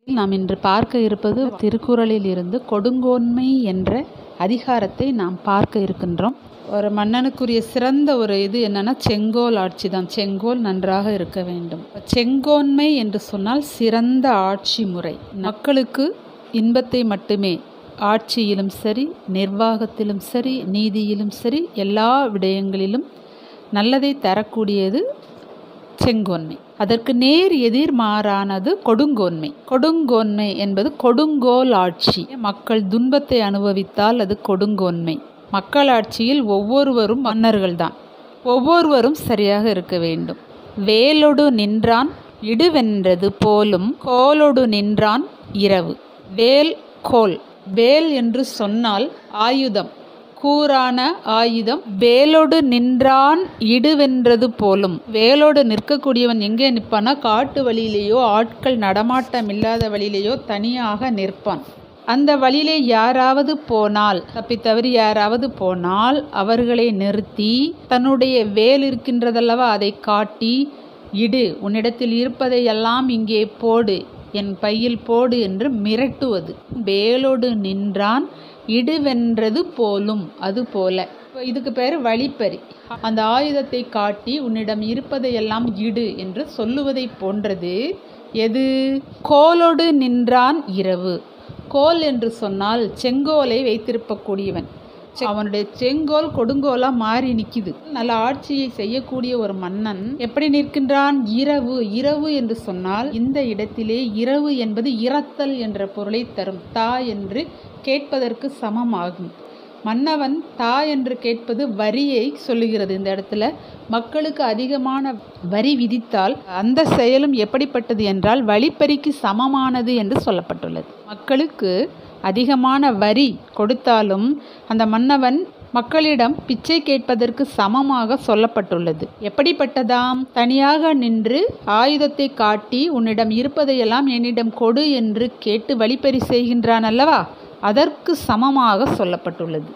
நாம் இன்று பார்க்க இருப்பது திருக்குறளில் இருந்து கொடுங்கோன்மை என்ற அதிகாரத்தை நாம் பார்க்க இருக்கின்றோம் ஒரு மன்னனுக்குரிய சிறந்த ஒரு இது என்னன்னா செங்கோல் ஆட்சி தான் செங்கோல் நன்றாக இருக்க வேண்டும் செங்கோன்மை என்று சொன்னால் சிறந்த ஆட்சி முறை மக்களுக்கு இன்பத்தை மட்டுமே ஆட்சியிலும் சரி நிர்வாகத்திலும் சரி நீதியிலும் சரி எல்லா விடயங்களிலும் நல்லதை தரக்கூடியது செங்கோன்மை அதற்கு நேர் எதிர்மாறானது கொடுங்கோன்மை கொடுங்கோன்மை என்பது கொடுங்கோல் ஆட்சி மக்கள் துன்பத்தை அனுபவித்தால் அது கொடுங்கோன்மை மக்களாட்சியில் ஒவ்வொருவரும் மன்னர்கள்தான் ஒவ்வொருவரும் சரியாக இருக்க வேண்டும் வேலொடு நின்றான் இடுவென்றது போலும் கோலொடு நின்றான் இரவு வேல் கோல் வேல் என்று சொன்னால் ஆயுதம் கூரான ஆயுதம் வேலோடு நின்றான் இடுவென்றது போலும் வேலோடு நிற்கக்கூடியவன் எங்கே நிற்பானா காட்டு வழியிலேயோ ஆட்கள் நடமாட்டம் இல்லாத வழியிலேயோ தனியாக நிற்பான் அந்த வழியிலே யாராவது போனால் தப்பித்தவறி யாராவது போனால் அவர்களை நிறுத்தி தன்னுடைய வேல் இருக்கின்றதல்லவா அதை காட்டி இடு உன்னிடத்தில் இருப்பதையெல்லாம் இங்கே போடு என் பையில் போடு என்று மிரட்டுவது வேலோடு நின்றான் இடுவென்றது போலும் அது போல இதுக்கு பேர் வழிப்பறி அந்த ஆயுதத்தை காட்டி உன்னிடம் இருப்பதையெல்லாம் இடு என்று சொல்லுவதை போன்றது எது கோலோடு நின்றான் இரவு கோல் என்று சொன்னால் செங்கோலை வைத்திருக்கக்கூடியவன் அவனுடைய செங்கோல் கொடுங்கோலா மாறி நிற்கிது நல்ல ஆட்சியை செய்யக்கூடிய ஒரு மன்னன் எப்படி நிற்கின்றான் இரவு இரவு என்று சொன்னால் இந்த இடத்திலே இரவு என்பது இறத்தல் என்ற பொருளை தரும் தா என்று கேட்பதற்கு சமமாகும் மன்னவன் தா என்று கேட்பது வரியை சொல்லுகிறது இந்த இடத்துல மக்களுக்கு அதிகமான வரி விதித்தால் அந்த செயலும் எப்படிப்பட்டது என்றால் வழிப்பறிக்கு சமமானது என்று சொல்லப்பட்டுள்ளது மக்களுக்கு அதிகமான வரி கொடுத்தாலும் அந்த மன்னவன் மக்களிடம் பிச்சை கேட்பதற்கு சமமாக சொல்லப்பட்டுள்ளது எப்படிப்பட்டதாம் தனியாக நின்று ஆயுதத்தை காட்டி உன்னிடம் இருப்பதையெல்லாம் என்னிடம் கொடு என்று கேட்டு வழிப்பறி செய்கின்றான் அல்லவா அதற்கு சமமாக சொல்லப்பட்டுள்ளது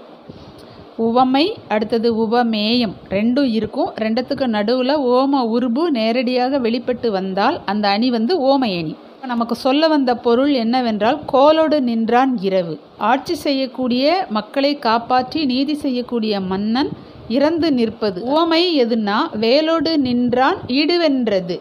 உவமை அடுத்தது உவமேயம் ரெண்டும் இருக்கும் ரெண்டுத்துக்கு நடுவில் ஓம உருபு நேரடியாக வெளிப்பட்டு வந்தால் அந்த அணி வந்து ஓம அணி நமக்கு சொல்ல வந்த பொருள் என்னவென்றால் கோலோடு நின்றான் இரவு ஆட்சி செய்யக்கூடிய மக்களை காப்பாற்றி நீதி செய்யக்கூடிய மன்னன் இறந்து நிற்பது உவமை எதுனா வேலோடு நின்றான் இடுவென்றது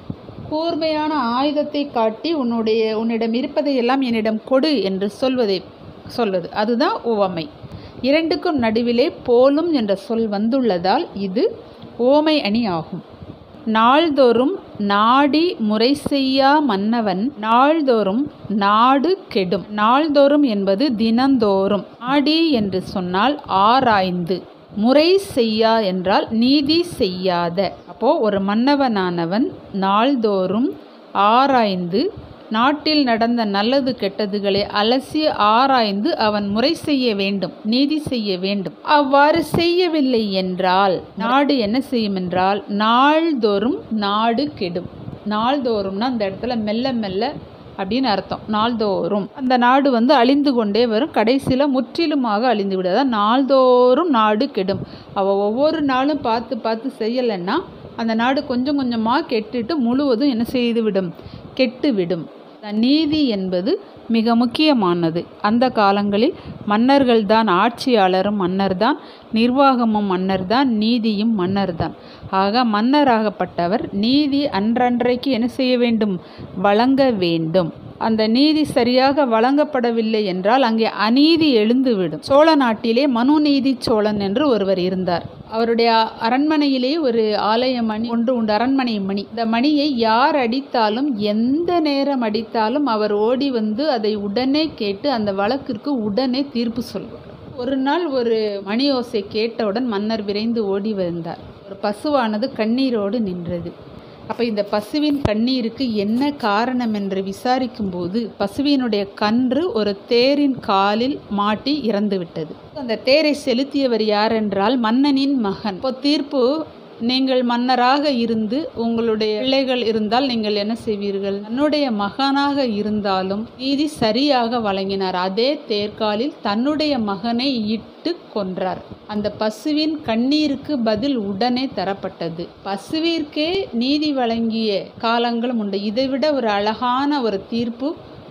கூர்மையான ஆயுதத்தை காட்டி உன்னுடைய உன்னிடம் இருப்பதையெல்லாம் என்னிடம் கொடு என்று சொல்வதை சொல்வது அதுதான் உவமை இரண்டுக்கும் நடுவிலே போலும் என்ற சொல் வந்துள்ளதால் இது ஓமை அணி ஆகும் நாள்தோறும் நாடி முறை செய்யா மன்னவன் நாள்தோறும் நாடு கெடும் நாள்தோறும் என்பது தினந்தோறும் நாடி என்று சொன்னால் ஆராய்ந்து முறை செய்யா என்றால் நீதி செய்யாத அப்போ ஒரு மன்னவனானவன் நாள்தோறும் ஆராய்ந்து நாட்டில் நடந்த நல்லது கெட்டதுகளை அலசி ஆராய்ந்து அவன் முறை செய்ய வேண்டும் நீதி செய்ய வேண்டும் அவ்வாறு செய்யவில்லை என்றால் நாடு என்ன செய்யும் என்றால் நாள்தோறும் நாடு கெடும் நாள்தோறும்னா அந்த இடத்துல மெல்ல மெல்ல அப்படின்னு அர்த்தம் நாள்தோறும் அந்த நாடு வந்து அழிந்து கொண்டே வரும் கடைசியில் முற்றிலுமாக அழிந்து விடாத நாள்தோறும் நாடு கெடும் அவள் ஒவ்வொரு நாளும் பார்த்து பார்த்து செய்யலைன்னா அந்த நாடு கொஞ்சம் கொஞ்சமாக கெட்டுட்டு முழுவதும் என்ன செய்து விடும் கெட்டு விடும் நீதி என்பது மிக முக்கியமானது அந்த காலங்களில் மன்னர்கள் தான் ஆட்சியாளரும் மன்னர் தான் நிர்வாகமும் மன்னர் தான் நீதியும் மன்னர் தான் ஆக மன்னராகப்பட்டவர் நீதி அன்றன்றைக்கு என்ன செய்ய வேண்டும் வழங்க வேண்டும் அந்த நீதி சரியாக வழங்கப்படவில்லை என்றால் அங்கே அநீதி எழுந்துவிடும் சோழ நாட்டிலே மனுநீதி சோழன் என்று ஒருவர் இருந்தார் அவருடைய அரண்மனையிலே ஒரு ஆலய மணி ஒன்று உண்டு அரண்மனை மணி இந்த மணியை யார் அடித்தாலும் எந்த நேரம் அடித்தாலும் அவர் ஓடி வந்து அதை உடனே கேட்டு அந்த வழக்கிற்கு உடனே தீர்ப்பு சொல்வார் ஒரு நாள் ஒரு மணி ஓசை கேட்டவுடன் மன்னர் விரைந்து ஓடி வந்தார் ஒரு பசுவானது கண்ணீரோடு நின்றது அப்போ இந்த பசுவின் கண்ணீருக்கு என்ன காரணம் என்று விசாரிக்கும்போது பசுவினுடைய கன்று ஒரு தேரின் காலில் மாட்டி இறந்து விட்டது அந்த தேரை செலுத்தியவர் யார் என்றால் மன்னனின் மகன் இப்போ தீர்ப்பு நீங்கள் மன்னராக இருந்து உங்களுடைய பிள்ளைகள் இருந்தால் நீங்கள் என்ன செய்வீர்கள் தன்னுடைய மகனாக இருந்தாலும் நீதி சரியாக வழங்கினார் அதே தேர்காலில் தன்னுடைய மகனை இட்டு கொன்றார் அந்த பசுவின் கண்ணீருக்கு பதில் உடனே தரப்பட்டது பசுவிற்கே நீதி வழங்கிய காலங்களும் உண்டு இதைவிட ஒரு அழகான ஒரு தீர்ப்பு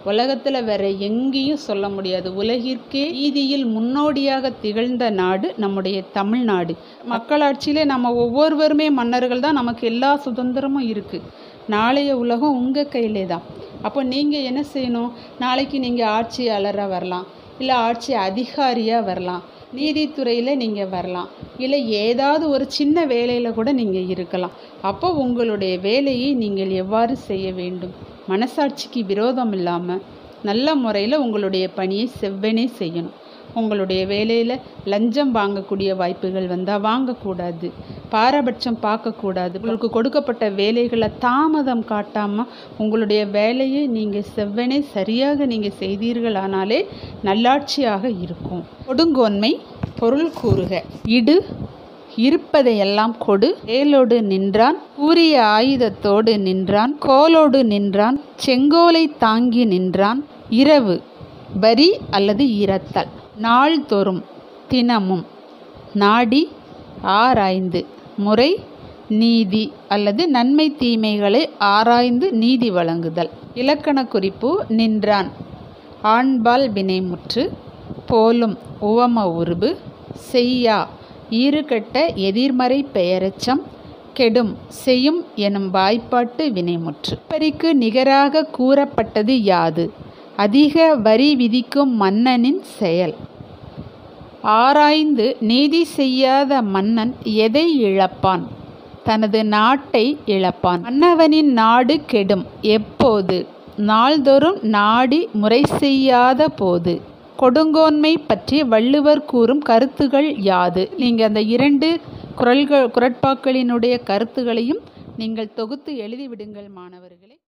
உலகத்தில் வேற எங்கேயும் சொல்ல முடியாது உலகிற்கே நீதியில் முன்னோடியாக திகழ்ந்த நாடு நம்முடைய தமிழ்நாடு மக்களாட்சியிலே நம்ம ஒவ்வொருவருமே மன்னர்கள் தான் நமக்கு எல்லா சுதந்திரமும் இருக்குது நாளைய உலகம் உங்கள் கையிலே தான் அப்போ நீங்கள் என்ன செய்யணும் நாளைக்கு நீங்கள் ஆட்சியாளராக வரலாம் இல்லை ஆட்சி அதிகாரியாக வரலாம் நீதித்துறையில் நீங்கள் வரலாம் இல்லை ஏதாவது ஒரு சின்ன வேலையில் கூட நீங்கள் இருக்கலாம் அப்போ உங்களுடைய வேலையை நீங்கள் எவ்வாறு செய்ய வேண்டும் மனசாட்சிக்கு விரோதம் இல்லாமல் நல்ல முறையில் உங்களுடைய பணியை செவ்வனே செய்யணும் உங்களுடைய வேலையில் லஞ்சம் வாங்கக்கூடிய வாய்ப்புகள் வந்தால் வாங்கக்கூடாது பாரபட்சம் பார்க்கக்கூடாது உங்களுக்கு கொடுக்கப்பட்ட வேலைகளை தாமதம் காட்டாமல் உங்களுடைய வேலையை நீங்கள் செவ்வனே சரியாக நீங்கள் செய்தீர்களானாலே நல்லாட்சியாக இருக்கும் கொடுங்கோன்மை பொருள் கூறுக இடு இருப்பதையெல்லாம் கொடு ஏலோடு நின்றான் கூறிய ஆயுதத்தோடு நின்றான் கோலோடு நின்றான் செங்கோலை தாங்கி நின்றான் இரவு வரி அல்லது இரத்தல் நாள்தோறும் தினமும் நாடி ஆராய்ந்து முறை நீதி அல்லது நன்மை தீமைகளை ஆராய்ந்து நீதி வழங்குதல் இலக்கண குறிப்பு நின்றான் ஆண்பால் வினைமுற்று போலும் உவம உருபு செய்யா ஈறுகட்ட எதிர்மறை பெயரெச்சம் கெடும் செய்யும் எனும் வாய்ப்பாட்டு வினைமுற்று பரிக்கு நிகராக கூறப்பட்டது யாது அதிக வரி விதிக்கும் மன்னனின் செயல் ஆராய்ந்து நீதி செய்யாத மன்னன் எதை இழப்பான் தனது நாட்டை இழப்பான் மன்னவனின் நாடு கெடும் எப்போது நாள்தோறும் நாடி முறை செய்யாத போது கொடுங்கோன்மை பற்றி வள்ளுவர் கூறும் கருத்துகள் யாது நீங்கள் அந்த இரண்டு குரல்கள் குரட்பாக்களினுடைய கருத்துகளையும் நீங்கள் தொகுத்து எழுதிவிடுங்கள் மாணவர்களே